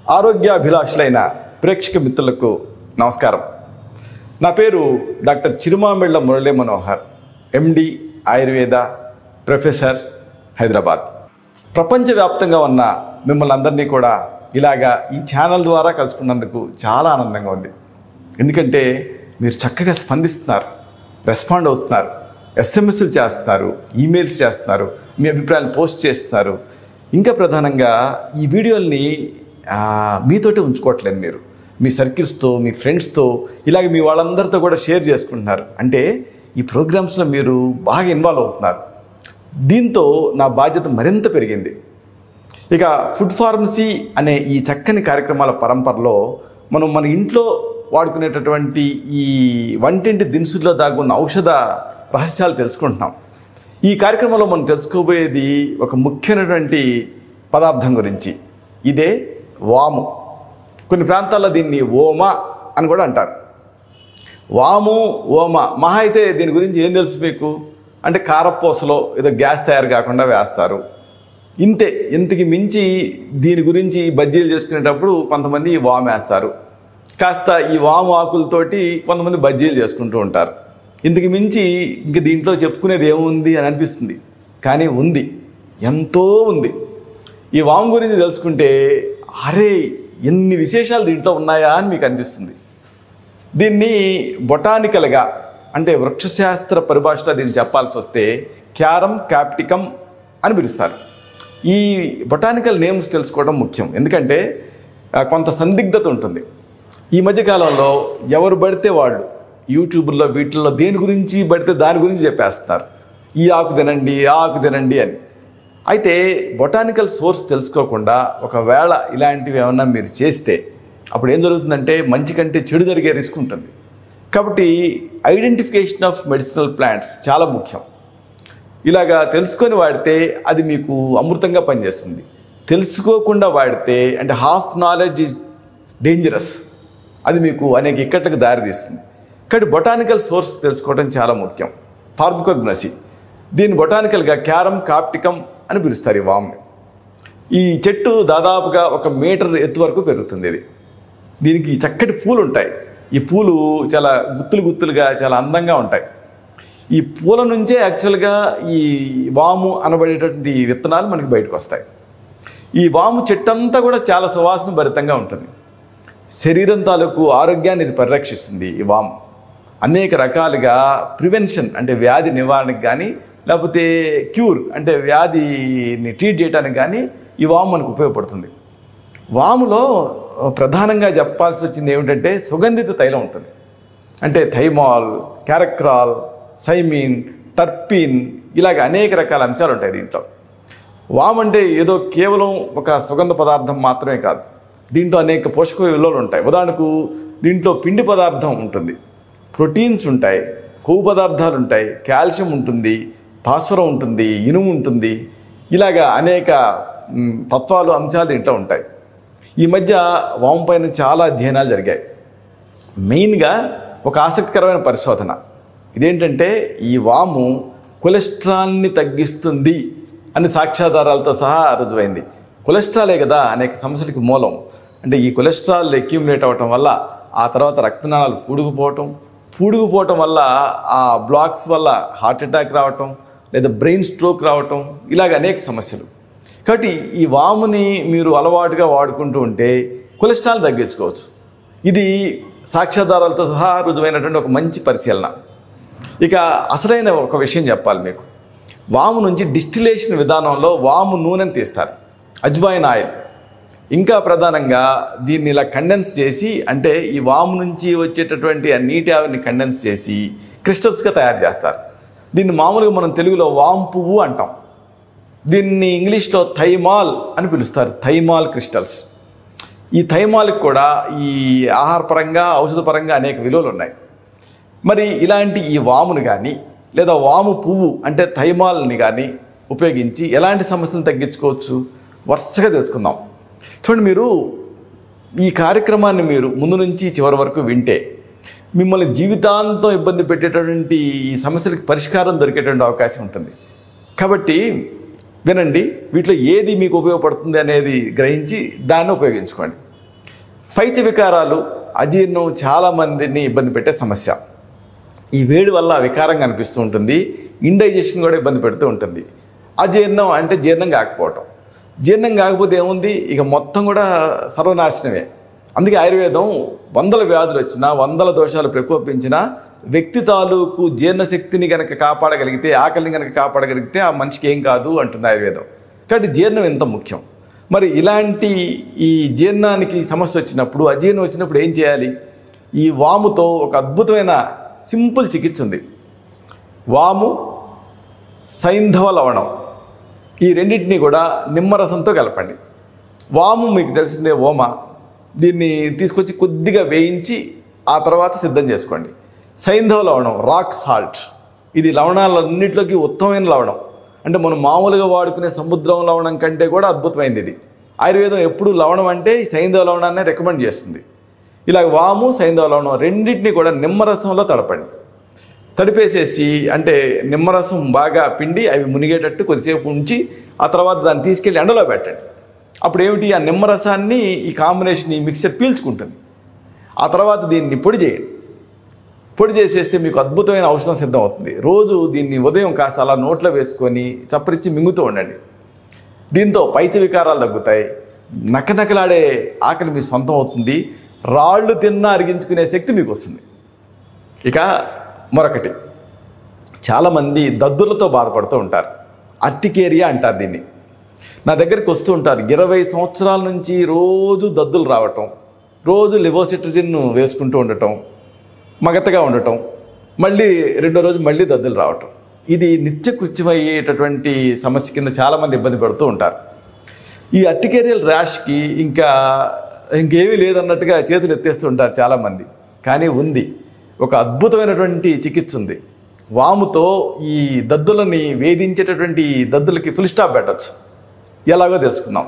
ఆరోగ్యాభిలాషులైన ప్రేక్షక మిత్రులకు నమస్కారం నా పేరు doctor Chirumamilla Murali Manohar MD Ayurveda professor Hyderabad ప్రపంచవ్యాప్తంగా ఉన్న మిమ్మల్ని అందరినీ కూడా ఇలాగా ఈ ఛానల్ ద్వారా కలుసుకున్నందుకు చాలా ఆనందంగా ఉంది ఎందుకంటే మీరు చక్కగా స్పందిస్తున్నారు రెస్పాండ్ అవుతున్నారు ఎస్ఎంఎస్లు చేస్తున్నారు ఈమెయిల్స్ చేస్తున్నారు మీ అభిప్రాయాలు పోస్ట్ చేస్తున్నారు ఇంకా ప్రధానంగా ఈ వీడియోల్ని ఆ, మీతోటే ఉంచుకోవట్లేదు మీరు మీ సర్కిల్స్తో మీ ఫ్రెండ్స్తో ఇలాగ మీ వాళ్ళందరితో కూడా షేర్ చేసుకుంటున్నారు అంటే ఈ ప్రోగ్రామ్స్లో మీరు బాగా ఇన్వాల్వ్ అవుతున్నారు దీంతో నా బాధ్యత మరింత పెరిగింది ఇక ఫుడ్ ఫార్మసీ అనే ఈ చక్కని కార్యక్రమాల పరంపరలో మనం మన ఇంట్లో వాడుకునేటటువంటి ఈ వంటింటి దినుసుల్లో దాగున్న ఔషధ రహస్యాలు తెలుసుకుంటున్నాం ఈ కార్యక్రమంలో మనం తెలుసుకోబోయేది ఒక ముఖ్యమైనటువంటి పదార్థం గురించి ఇదే వాము కొన్ని ప్రాంతాల్లో దీన్ని ఓమ అని కూడా అంటారు వాము ఓమ మహా అయితే దీని గురించి ఏం తెలుసు మీకు అంటే కారపూసలో ఏదో గ్యాస్ తయారు కాకుండా వేస్తారు ఇంతే ఇంతకి మించి దీని గురించి బజ్జీలు చేసుకునేటప్పుడు కొంతమంది ఈ వాము వేస్తారు కాస్త ఈ వాము ఆకులతోటి కొంతమంది బజ్జీలు చేసుకుంటూ ఉంటారు ఇంతకి మించి ఇంక దీంట్లో చెప్పుకునేది ఏముంది అని అనిపిస్తుంది కానీ ఉంది ఎంతో ఉంది ఈ వాము గురించి తెలుసుకుంటే అరే ఎన్ని విశేషాలు దీంట్లో ఉన్నాయా అని మీకు అనిపిస్తుంది దీన్ని బొటానికల్గా అంటే వృక్షశాస్త్ర పరిభాషలో దీన్ని చెప్పాల్సి వస్తే క్యారం క్యాప్టికమ్ అని పిలుస్తారు ఈ బొటానికల్ నేమ్స్ తెలుసుకోవడం ముఖ్యం ఎందుకంటే ఆ, కొంత సందిగ్ధత ఉంటుంది ఈ మధ్యకాలంలో ఎవరు పడితే వాళ్ళు యూట్యూబ్లో వీటిల్లో దేని గురించి పడితే దాని గురించి చెప్పేస్తున్నారు ఈ ఆకు తినండి ఆ ఆకు తినండి అని అయితే బొటానికల్ సోర్స్ తెలుసుకోకుండా ఒకవేళ ఇలాంటివి ఏమన్నా మీరు చేస్తే అప్పుడు ఏం జరుగుతుందంటే మంచి కంటే చెడు జరిగే రిస్క్ ఉంటుంది కాబట్టి ఐడెంటిఫికేషన్ ఆఫ్ మెడిసినల్ ప్లాంట్స్ చాలా ముఖ్యం ఇలాగా తెలుసుకొని వాడితే అది మీకు అమృతంగా పనిచేస్తుంది తెలుసుకోకుండా వాడితే అంటే హాఫ్ నాలెడ్జ్ ఈజ్ డేంజరస్ అది మీకు అనేక ఇక్కట్లకు దారితీస్తుంది కాబట్టి బొటానికల్ సోర్స్ తెలుసుకోవడం చాలా ముఖ్యం ఫార్మకోగ్నసీ దీన్ని బొటానికల్గా క్యారం కాప్టికం అని పిలుస్తారు ఈ వామ్ని ఈ చెట్టు దాదాపుగా ఒక మీటర్ ఎత్తు వరకు పెరుగుతుంది ఇది దీనికి చక్కటి పూలు ఉంటాయి ఈ పూలు చాలా గుత్తులు గుత్తులుగా చాలా అందంగా ఉంటాయి ఈ పూల నుంచే యాక్చువల్గా ఈ వాము అనబడేటటువంటి విత్తనాలు మనకి బయటకు వస్తాయి ఈ వాము చెట్టు అంతా కూడా చాలా సువాసన భరితంగా ఉంటుంది శరీరం తాలూకు ఆరోగ్యాన్ని ఇది పరిరక్షిస్తుంది ఈ వాము అనేక రకాలుగా ప్రివెన్షన్ అంటే వ్యాధి నివారణకు కానీ లేకపోతే క్యూర్ అంటే వ్యాధిని ట్రీట్ చేయడానికి కానీ ఈ వాము మనకు ఉపయోగపడుతుంది వాములో ప్రధానంగా చెప్పాల్సి వచ్చింది ఏమిటంటే సుగంధిత తైలం ఉంటుంది అంటే థైమాల్ క్యారక్రాల్ సైమిన్ టర్పిన్ ఇలాగ అనేక రకాల అంశాలు ఉంటాయి దీంట్లో వామ్ అంటే ఏదో కేవలం ఒక సుగంధ పదార్థం మాత్రమే కాదు దీంట్లో అనేక పోషక విలువలు ఉంటాయి ఉదాహరణకు దీంట్లో పిండి పదార్థం ఉంటుంది ప్రోటీన్స్ ఉంటాయి కొవ్వు పదార్థాలు ఉంటాయి కాల్షియం ఉంటుంది భాస్వరం ఉంటుంది ఇనుము ఉంటుంది ఇలాగా అనేక మ్, తత్వాలు అంశాలు దీంట్లో ఉంటాయి ఈ మధ్య వాము పైన చాలా అధ్యయనాలు జరిగాయి మెయిన్గా ఒక ఆసక్తికరమైన పరిశోధన ఇదేంటంటే ఈ వాము కొలెస్ట్రాల్ని తగ్గిస్తుంది అని సాక్ష్యాధారాలతో సహా రుజువైంది కొలెస్ట్రాలే కదా అనేక సమస్యలకి మూలం అంటే ఈ కొలెస్ట్రాల్ అక్యూములేట్ అవ్వటం వల్ల ఆ తర్వాత రక్తనాళాలు పూడుకుపోవటం పూడుకుపోవటం వల్ల ఆ బ్లాక్స్ వల్ల హార్ట్ అటాక్ రావటం లేదా బ్రెయిన్ స్ట్రోక్ రావటం ఇలాగ అనేక సమస్యలు కాబట్టి ఈ వాముని మీరు అలవాటుగా వాడుకుంటూ ఉంటే కొలెస్ట్రాల్ తగ్గించుకోవచ్చు ఇది సాక్ష్యాధారాలతో సహా రుజువైనటువంటి ఒక మంచి పరిశీలన ఇక అసలైన ఒక విషయం చెప్పాలి మీకు వాము నుంచి డిస్టిలేషన్ విధానంలో వాము నూనెని తీస్తారు అజ్వాయిన్ ఆయిల్ ఇంకా ప్రధానంగా దీన్ని ఇలా కండెన్స్ చేసి అంటే ఈ వాము నుంచి వచ్చేటటువంటి ఆ నీటి ఆవిరిని కండెన్స్ చేసి క్రిస్టల్స్గా తయారు చేస్తారు దీన్ని మామూలుగా మనం తెలుగులో వాము పువ్వు అంటాం దీన్ని ఇంగ్లీష్లో థైమాల్ అని పిలుస్తారు థైమాల్ క్రిస్టల్స్ ఈ థైమాల్కి కూడా ఈ ఆహారపరంగా ఔషధపరంగా అనేక విలువలు ఉన్నాయి మరి ఇలాంటి ఈ వామును కానీ లేదా వాము పువ్వు అంటే థైమాల్ని కానీ ఉపయోగించి ఎలాంటి సమస్యలను తగ్గించుకోవచ్చు వరుసగా తెలుసుకుందాం చూడండి మీరు ఈ కార్యక్రమాన్ని మీరు ముందు నుంచి చివరి వరకు వింటే మిమ్మల్ని జీవితాంతం ఇబ్బంది పెట్టేటటువంటి ఈ సమస్యలకు పరిష్కారం దొరికేటువంటి అవకాశం ఉంటుంది కాబట్టి వినండి వీటిలో ఏది మీకు ఉపయోగపడుతుంది అనేది గ్రహించి దాన్ని ఉపయోగించుకోండి పైచ వికారాలు అజీర్ణం చాలామందిని ఇబ్బంది పెట్టే సమస్య ఈ వేడి వల్ల వికారంగా అనిపిస్తూ ఉంటుంది ఇండైజెషన్ కూడా ఇబ్బంది పెడుతూ ఉంటుంది అజీర్ణం అంటే జీర్ణం కాకపోవటం జీర్ణం కాకపోతే ఏముంది ఇక మొత్తం కూడా సర్వనాశనమే అందుకే ఆయుర్వేదం వందల వ్యాధులు వచ్చినా వందల దోషాలు ప్రకోపించినా వ్యక్తి తాలూకు జీర్ణశక్తిని కనుక కాపాడగలిగితే ఆకలిని కనుక కాపాడగలిగితే ఆ మనిషికి ఏం కాదు అంటుంది ఆయుర్వేదం కాబట్టి జీర్ణం ఎంత ముఖ్యం మరి ఇలాంటి ఈ జీర్ణానికి సమస్య వచ్చినప్పుడు అజీర్ణం వచ్చినప్పుడు ఏం చేయాలి ఈ వాముతో ఒక అద్భుతమైన సింపుల్ చికిత్స ఉంది వాము సైంధవ లవణం ఈ రెండింటిని కూడా నిమ్మరసంతో కలపండి వాము మీకు తెలిసిందే ఓమ దీన్ని తీసుకొచ్చి కొద్దిగా వేయించి ఆ తర్వాత సిద్ధం చేసుకోండి సైంధవ లవణం రాక్ సాల్ట్ ఇది లవణాలన్నింటిలోకి ఉత్తమమైన లవణం అంటే మనం మామూలుగా వాడుకునే సముద్రం లవణం కంటే కూడా అద్భుతమైనది ఇది ఆయుర్వేదం ఎప్పుడు లవణం అంటే ఈ సైంధవ లవణాన్ని రికమెండ్ చేస్తుంది ఇలా వాము సైంధవ లవణం రెండింటిని కూడా నిమ్మరసంలో తడపండి తడిపేసేసి అంటే నిమ్మరసం బాగా పిండి అవి మునిగేటట్టు కొద్దిసేపు ఉంచి ఆ తర్వాత దాన్ని తీసుకెళ్ళి ఎండలో పెట్టండి అప్పుడు ఏమిటి ఆ నిమ్మరసాన్ని ఈ కాంబినేషన్ ఈ మిక్సర్ పీల్చుకుంటుంది ఆ తర్వాత దీన్ని పొడి చేయండి పొడి చేసేస్తే మీకు అద్భుతమైన ఔషధం సిద్ధం అవుతుంది రోజు దీన్ని ఉదయం కాస్త అలా నోట్లో వేసుకొని చప్పరించి మింగుతూ ఉండండి దీంతో పైచ వికారాలు తగ్గుతాయి నకనకలాడే ఆకలి మీ సొంతం అవుతుంది రాళ్ళు తిన్నా అరిగించుకునే శక్తి మీకు వస్తుంది ఇక మరొకటి చాలామంది దద్దులతో బాధపడుతూ ఉంటారు అర్టికేరియా అంటారు దీన్ని నా దగ్గరికి వస్తూ ఉంటారు ఇరవై సంవత్సరాల నుంచి రోజు దద్దులు రావటం రోజు లివోసిట్రజిన్ వేసుకుంటూ ఉండటం మగతగా ఉండటం మళ్ళీ రెండో రోజు మళ్ళీ దద్దులు రావటం ఇది నిత్యకృత్యమయ్యేటటువంటి సమస్య కింద చాలామంది ఇబ్బంది పడుతూ ఉంటారు ఈ అర్టికేరియల్ ర్యాష్కి ఇంకా ఇంకేమీ లేదన్నట్టుగా చేతులు ఎత్తేస్తూ ఉంటారు చాలామంది కానీ ఉంది ఒక అద్భుతమైనటువంటి చికిత్స ఉంది వాముతో ఈ దద్దులని వేధించేటటువంటి ఈ దద్దులకి ఫుల్ స్టాప్ పెట్టచ్చు ఎలాగో తెలుసుకుందాం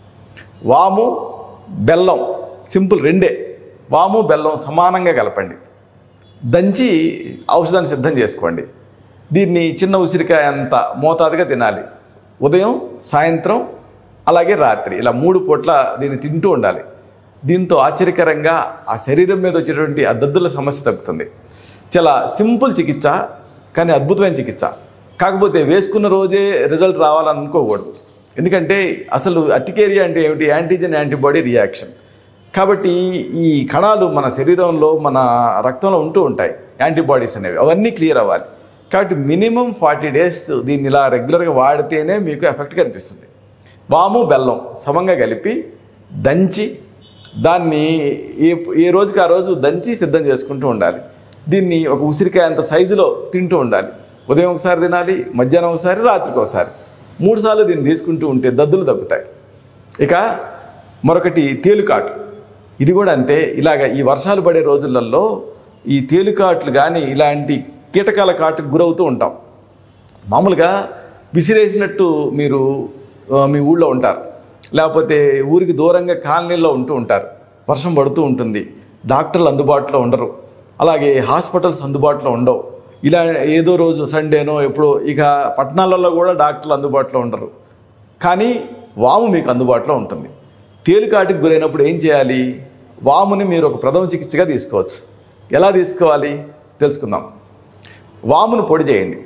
వాము బెల్లం సింపుల్ రెండే వాము బెల్లం సమానంగా కలపండి దంచి ఔషధాన్ని సిద్ధం చేసుకోండి దీన్ని చిన్న ఉసిరికాయ అంత మోతాదుగా తినాలి ఉదయం సాయంత్రం అలాగే రాత్రి ఇలా మూడు పూట్ల దీన్ని తింటూ ఉండాలి దీంతో ఆశ్చర్యకరంగా ఆ శరీరం మీద వచ్చేటువంటి ఆ దద్దుల సమస్య తగ్గుతుంది చాలా సింపుల్ చికిత్స కానీ అద్భుతమైన చికిత్స కాకపోతే వేసుకున్న రోజే రిజల్ట్ రావాలని అనుకోకూడదు ఎందుకంటే అసలు అటికేరియా అంటే ఏమిటి యాంటీజెన్ యాంటీబాడీ రియాక్షన్ కాబట్టి ఈ కణాలు మన శరీరంలో మన రక్తంలో ఉంటూ ఉంటాయి యాంటీబాడీస్ అనేవి అవన్నీ క్లియర్ అవ్వాలి కాబట్టి మినిమం ఫార్టీ డేస్ దీన్ని ఇలా రెగ్యులర్గా వాడితేనే మీకు ఎఫెక్ట్ కనిపిస్తుంది వాము బెల్లం సమంగా కలిపి దంచి దాన్ని ఏ ఏ రోజుకి ఆ రోజు దంచి సిద్ధం చేసుకుంటూ ఉండాలి దీన్ని ఒక ఉసిరికాయ అంత సైజులో తింటూ ఉండాలి ఉదయం ఒకసారి తినాలి మధ్యాహ్నం ఒకసారి రాత్రికి ఒకసారి మూడు సార్లు దీన్ని తీసుకుంటూ ఉంటే దద్దులు తగ్గుతాయి ఇక మరొకటి తేలికాటు ఇది కూడా అంతే ఇలాగ ఈ వర్షాలు పడే రోజులలో ఈ తేలికాట్లు కానీ ఇలాంటి కీటకాల కాటుకు గురవుతూ ఉంటాం మామూలుగా విసిరేసినట్టు మీరు ఆ, మీ ఊళ్ళో ఉంటారు లేకపోతే ఊరికి దూరంగా కాలనీల్లో ఉంటూ ఉంటారు వర్షం పడుతూ ఉంటుంది డాక్టర్లు అందుబాటులో ఉండరు అలాగే హాస్పిటల్స్ అందుబాటులో ఉండవు ఇలా ఏదో రోజు సండేనో ఎప్పుడో ఇక పట్టణాలలో కూడా డాక్టర్లు అందుబాటులో ఉండరు కానీ వాము మీకు అందుబాటులో ఉంటుంది తేలికాటికి గురైనప్పుడు ఏం చేయాలి వాముని మీరు ఒక ప్రథమ చికిత్సగా తీసుకోవచ్చు ఎలా తీసుకోవాలి తెలుసుకుందాం వామును పొడి చేయండి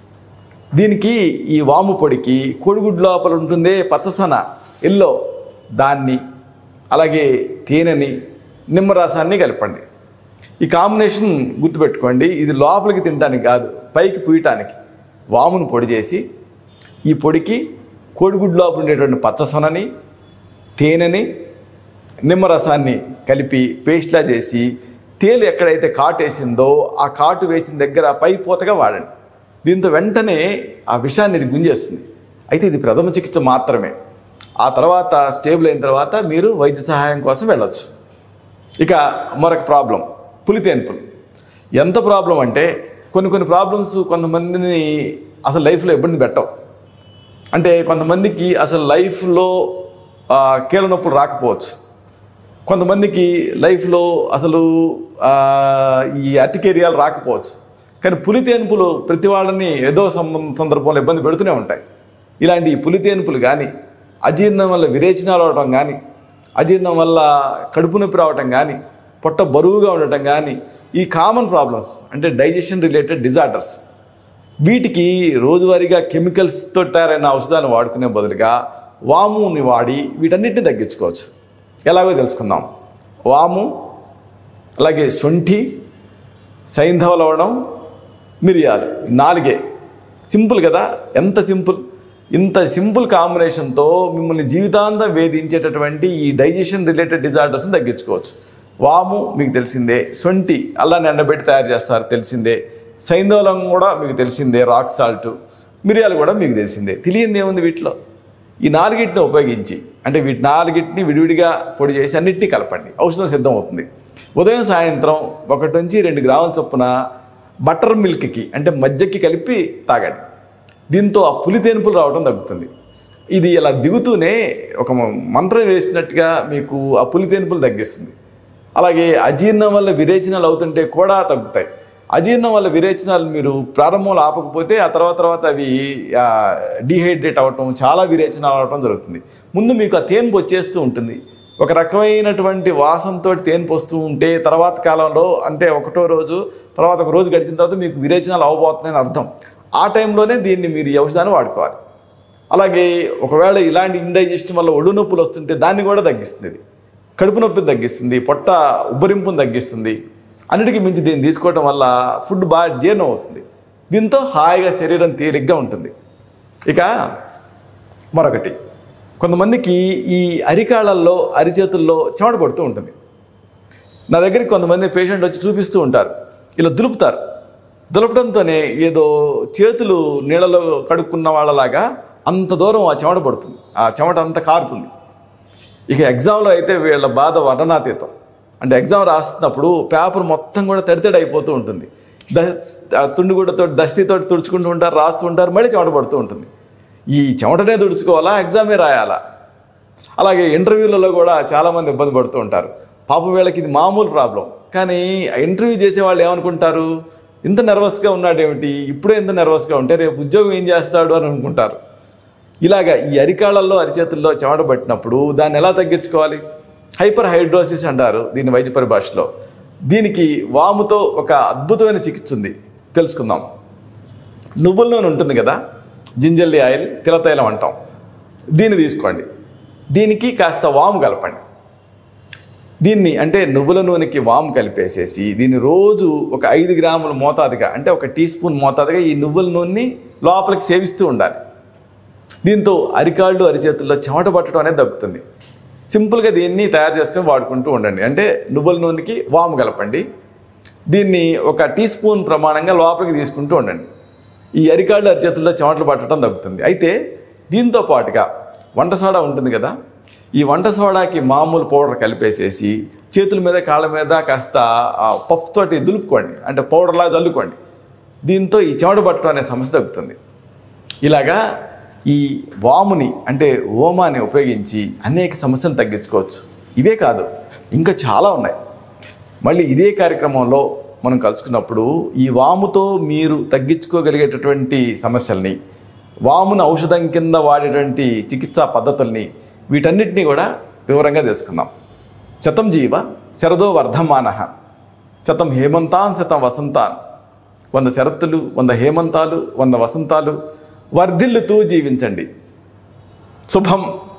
దీనికి ఈ వాము పొడికి కోడిగుడ్డు లోపల ఉంటుందే పచ్చసన ఎల్లో దాన్ని అలాగే తేనెని నిమ్మరసాన్ని కలపండి ఈ కాంబినేషన్ గుర్తుపెట్టుకోండి ఇది లోపలికి తినడానికి కాదు పైకి పూయటానికి వామును పొడి చేసి ఈ పొడికి కోడిగుడ్డు లోపల ఉండేటువంటి పచ్చసొనని తేనెని నిమ్మరసాన్ని కలిపి పేస్ట్లా చేసి తేలు ఎక్కడైతే కాటు వేసిందో ఆ కాటు వేసిన దగ్గర పై పూతగా వాడండి దీంతో వెంటనే ఆ విషాన్ని ఇది గుంజేస్తుంది అయితే ఇది ప్రథమ చికిత్స మాత్రమే ఆ తర్వాత స్టేబుల్ అయిన తర్వాత మీరు వైద్య సహాయం కోసం వెళ్ళొచ్చు ఇక మరొక ప్రాబ్లం పులితేన్పులు ఎంత ప్రాబ్లం అంటే కొన్ని కొన్ని ప్రాబ్లమ్స్ కొంతమందిని అసలు లైఫ్లో ఇబ్బంది పెట్టవు అంటే కొంతమందికి అసలు లైఫ్లో ఆ, కీళ్ళ నొప్పులు రాకపోవచ్చు కొంతమందికి లైఫ్లో అసలు ఆ, ఈ అటికేరియాలు రాకపోవచ్చు కానీ పులితేనుపులు ప్రతి వాళ్ళని ఏదో సం- సందర్భంలో ఇబ్బంది పెడుతూనే ఉంటాయి ఇలాంటి ఈ పులితేనుపులు కానీ అజీర్ణం వల్ల విరేచనాలు అవడం కానీ అజీర్ణం వల్ల కడుపు నొప్పి రావటం కానీ పొట్ట బరువుగా ఉండటం కానీ ఈ కామన్ ప్రాబ్లమ్స్ అంటే డైజెషన్ రిలేటెడ్ డిజార్డర్స్ వీటికి రోజువారీగా కెమికల్స్తో తయారైన ఔషధాలను వాడుకునే బదులుగా వాముని వాడి వీటన్నిటిని తగ్గించుకోవచ్చు ఎలాగో తెలుసుకుందాం వాము అలాగే శొంఠి సైంధవ లవణం మిరియాలు ఈ నాలుగే సింపుల్ కదా ఎంత సింపుల్ ఇంత సింపుల్ కాంబినేషన్తో మిమ్మల్ని జీవితాంతం వేధించేటటువంటి ఈ డైజెషన్ రిలేటెడ్ డిజార్డర్స్ని తగ్గించుకోవచ్చు వాము మీకు తెలిసిందే సొంటి అల్లాన్ని ఎండబెట్టి తయారు చేస్తారు తెలిసిందే సైంధవలం కూడా మీకు తెలిసిందే రాక్ సాల్ట్ మిరియాలు కూడా మీకు తెలిసిందే తెలియంది ఏముంది వీటిలో ఈ నాలుగిటిని ఉపయోగించి అంటే వీటి నాలుగిటిని విడివిడిగా పొడి చేసి అన్నిటినీ కలపండి ఔషధం సిద్ధం అవుతుంది ఉదయం సాయంత్రం ఒకటి నుంచి రెండు గ్రాముల చొప్పున బటర్ మిల్క్కి అంటే మజ్జకి కలిపి తాగండి దీంతో ఆ పులి తేనుపులు రావడం తగ్గుతుంది ఇది ఇలా దిగుతూనే ఒక మంత్రం వేసినట్టుగా మీకు ఆ పులి తేనుపులు తగ్గిస్తుంది అలాగే అజీర్ణం వల్ల విరేచనాలు అవుతుంటే కూడా తగ్గుతాయి అజీర్ణం వల్ల విరేచనాలు మీరు ప్రారంభంలో ఆపకపోతే ఆ తర్వాత తర్వాత అవి డీహైడ్రేట్ అవ్వటం చాలా విరేచనాలు అవటం జరుగుతుంది ముందు మీకు ఆ తేన్పు వచ్చేస్తూ ఉంటుంది ఒక రకమైనటువంటి వాసనతో తేన్పు వస్తూ ఉంటే తర్వాత కాలంలో అంటే ఒకటో రోజు తర్వాత ఒక రోజు గడిచిన తర్వాత మీకు విరేచనాలు అవ్వబోతున్నాయని అర్థం ఆ టైంలోనే దీన్ని మీరు ఈ ఔషధాన్ని వాడుకోవాలి అలాగే ఒకవేళ ఇలాంటి ఇండైజెషన్ వల్ల ఒడు నొప్పులు వస్తుంటే దాన్ని కూడా తగ్గిస్తుంది ఇది కడుపు నొప్పిని తగ్గిస్తుంది పొట్ట ఉబ్బరింపుని తగ్గిస్తుంది అన్నిటికీ మించి దీన్ని తీసుకోవడం వల్ల ఫుడ్ బాగా జీర్ణం అవుతుంది దీంతో హాయిగా శరీరం తేలిగ్గా ఉంటుంది ఇక మరొకటి కొంతమందికి ఈ అరికాళ్ళల్లో అరిచేతుల్లో చెమట పడుతూ ఉంటుంది నా దగ్గరికి కొంతమంది పేషెంట్ వచ్చి చూపిస్తూ ఉంటారు ఇలా దులుపుతారు దులపడంతోనే ఏదో చేతులు నీళ్ళలో కడుక్కున్న వాళ్ళలాగా అంత దూరం ఆ చెమట పడుతుంది ఆ చెమట అంత కారుతుంది ఇక ఎగ్జామ్లో అయితే వీళ్ళ బాధ వర్ణనాతీతం అంటే ఎగ్జామ్ రాస్తున్నప్పుడు పేపర్ మొత్తం కూడా తడితడి అయిపోతూ ఉంటుంది ద ఆ తుండుగుడ్డతో దస్తితో తుడుచుకుంటూ ఉంటారు రాస్తూ ఉంటారు మళ్ళీ చెమట పడుతూ ఉంటుంది ఈ చెమటనే తుడుచుకోవాలా ఎగ్జామే రాయాలా అలాగే ఇంటర్వ్యూలలో కూడా చాలామంది ఇబ్బంది పడుతూ ఉంటారు పాపం వీళ్ళకి ఇది మామూలు ప్రాబ్లం కానీ ఆ ఇంటర్వ్యూ చేసే వాళ్ళు ఏమనుకుంటారు ఇంత నర్వస్గా ఉన్నాడేమిటి ఇప్పుడే ఇంత నర్వస్గా ఉంటే రేపు ఉద్యోగం ఏం చేస్తాడు అని అనుకుంటారు ఇలాగ ఈ అరికాళ్ళల్లో అరిచేతుల్లో చెమట పట్టినప్పుడు దాన్ని ఎలా తగ్గించుకోవాలి హైపర్ హైడ్రోసిస్ అంటారు దీని వైద్య పరిభాషలో దీనికి వాముతో ఒక అద్భుతమైన చికిత్స ఉంది తెలుసుకుందాం నువ్వుల నూనె ఉంటుంది కదా జింజల్లి ఆయిల్ తిలతైలం అంటాం దీన్ని తీసుకోండి దీనికి కాస్త వాము కలపండి దీన్ని అంటే నువ్వుల నూనెకి వాము కలిపేసేసి దీన్ని రోజు ఒక ఐదు గ్రాముల మోతాదుగా అంటే ఒక టీ స్పూన్ మోతాదుగా ఈ నువ్వుల నూనెని లోపలికి సేవిస్తూ ఉండాలి దీంతో అరికాళ్ళు అరిచేతుల్లో చెమట పట్టడం అనేది తగ్గుతుంది సింపుల్గా దీన్ని తయారు చేసుకొని వాడుకుంటూ ఉండండి అంటే నువ్వుల నూనెకి వాము కలపండి దీన్ని ఒక టీ స్పూన్ ప్రమాణంగా లోపలికి తీసుకుంటూ ఉండండి ఈ అరికాళ్ళు అరిచేతుల్లో చెమటలు పట్టడం తగ్గుతుంది అయితే దీంతో పాటుగా వంట సోడా ఉంటుంది కదా ఈ వంట సోడాకి మామూలు పౌడర్ కలిపేసేసి చేతుల మీద కాళ్ళ మీద కాస్త ఆ పఫ్ తోటి దులుపుకోండి అంటే పౌడర్లా చల్లుకోండి దీంతో ఈ చెమట పట్టడం అనే సమస్య తగ్గుతుంది ఇలాగా ఈ వాముని అంటే ఓమాని ఉపయోగించి అనేక సమస్యలు తగ్గించుకోవచ్చు ఇవే కాదు ఇంకా చాలా ఉన్నాయి మళ్ళీ ఇదే కార్యక్రమంలో మనం కలుసుకున్నప్పుడు ఈ వాముతో మీరు తగ్గించుకోగలిగేటటువంటి సమస్యల్ని వామును ఔషధం కింద వాడేటువంటి చికిత్సా పద్ధతుల్ని వీటన్నిటినీ కూడా వివరంగా తెలుసుకుందాం శతం జీవ శరదో వర్ధమాన శతం హేమంతాన్ శతం వసంతాన్ వంద శరత్తులు వంద హేమంతాలు వంద వసంతాలు వర్ధిల్లుతూ జీవించండి శుభం